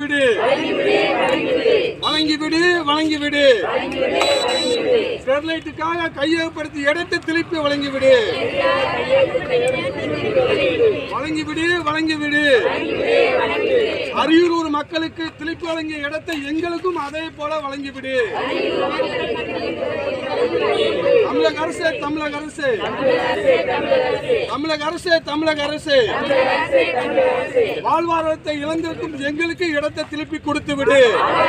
வழங்கிவிடு வழங்கிவிடு வழங்கிவிடு ஸ்டெர்லைட்டுக்காக கையகப்படுத்தி இடத்தை திருப்பி வழங்கிவிடு வழங்கிவிடு வழங்கிவிடு அரியலூர் மக்களுக்கு திருப்பி வழங்கிய இடத்தை எங்களுக்கும் அதே போல வழங்கிவிடு தமிழக அரசு தமிழக அரசு தமிழக அரசு தமிழக அரசு வாழ்வாதாரத்தை இழந்திருக்கும் எங்களுக்கு இடத்தை திருப்பி கொடுத்து விடு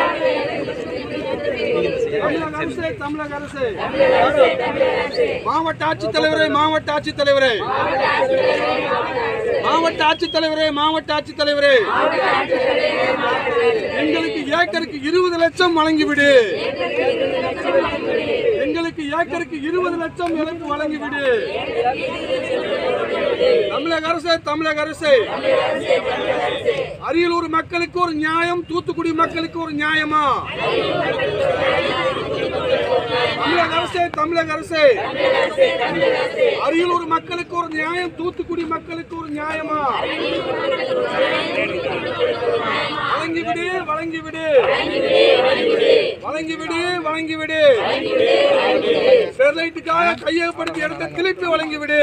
தமிழக அரசு தமிழக அரசு மாவட்ட ஆட்சித்தலைவரே மாவட்ட ஆட்சித்தலைவரே மாவட்ட ஆட்சித்தலைவரே மாவட்ட ஆட்சித்தலைவரே எங்களுக்கு ஏக்கருக்கு இருபது லட்சம் வழங்கிவிடு எங்களுக்கு ஏக்கருக்கு இருபது லட்சம் எனக்கு வழங்கிவிடு தமிழக அரசு தமிழக அரசு அரியலூர் மக்களுக்கு ஒரு நியாயம் தூத்துக்குடி மக்களுக்கு ஒரு நியாயமா தமிழக அரசு தமிழக அரசு அரியலூர் மக்களுக்கு ஒரு நியாயம் தூத்துக்குடி மக்களுக்கு ஒரு நியாயமா வழங்கிவிடு வழங்கிவிடு வழங்கிவிடு வழங்கிவிடு ஸ்டெர்லைட்டுக்காக கையகப்படுத்தி இடத்தை திருப்பி வழங்கிவிடு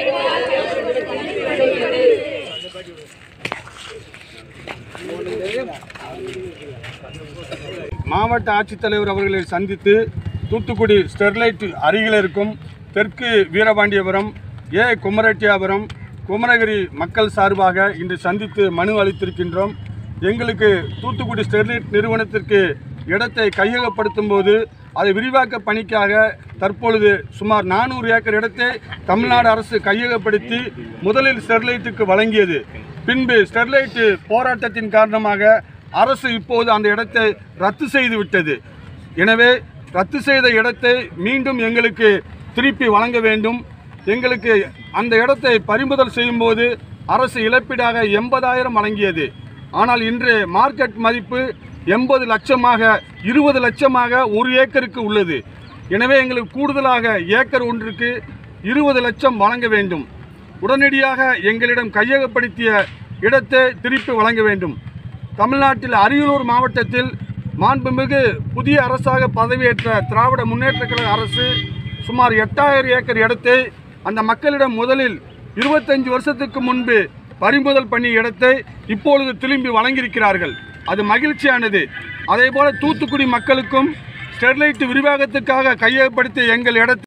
மாவட்ட ஆட்சித்தலைவர் அவர்களை சந்தித்து தூத்துக்குடி ஸ்டெர்லைட் அருகில் இருக்கும் தெற்கு வீரபாண்டியபுரம் ஏ குமரட்டியாபுரம் குமரகிரி மக்கள் சார்பாக இன்று சந்தித்து மனு அளித்திருக்கின்றோம் எங்களுக்கு தூத்துக்குடி ஸ்டெர்லைட் நிறுவனத்திற்கு இடத்தை கையகப்படுத்தும் போது அதை விரிவாக்க பணிக்காக தற்பொழுது சுமார் நானூறு ஏக்கர் இடத்தை தமிழ்நாடு அரசு கையகப்படுத்தி முதலில் ஸ்டெர்லைட்டுக்கு வழங்கியது பின்பு ஸ்டெர்லைட் போராட்டத்தின் காரணமாக அரசு இப்போது அந்த இடத்தை ரத்து செய்து விட்டது எனவே ரத்து செய்த இடத்தை மீண்டும் எங்களுக்கு திருப்பி வழங்க வேண்டும் எங்களுக்கு அந்த இடத்தை பறிமுதல் செய்யும்போது அரசு இழப்பீடாக எண்பதாயிரம் வழங்கியது ஆனால் இன்று மார்க்கெட் மதிப்பு எண்பது லட்சமாக இருபது லட்சமாக ஒரு ஏக்கருக்கு உள்ளது எனவே எங்களுக்கு கூடுதலாக ஏக்கர் ஒன்றுக்கு இருபது லட்சம் வழங்க வேண்டும் உடனடியாக எங்களிடம் கையகப்படுத்திய இடத்தை திருப்பி வழங்க வேண்டும் தமிழ்நாட்டில் அரியலூர் மாவட்டத்தில் மாண்புமிகு புதிய அரசாக பதவியேற்ற திராவிட முன்னேற்ற கழக அரசு சுமார் எட்டாயிரம் ஏக்கர் இடத்தை அந்த மக்களிடம் முதலில் இருபத்தஞ்சு வருஷத்துக்கு முன்பு பறிமுதல் பண்ணிய இடத்தை இப்பொழுது திரும்பி வழங்கியிருக்கிறார்கள் அது மகிழ்ச்சியானது அதேபோல தூத்துக்குடி மக்களுக்கும் ஸ்டெர்லைட் விரிவாக்கத்துக்காக கையகப்படுத்திய எங்கள் இடத்தை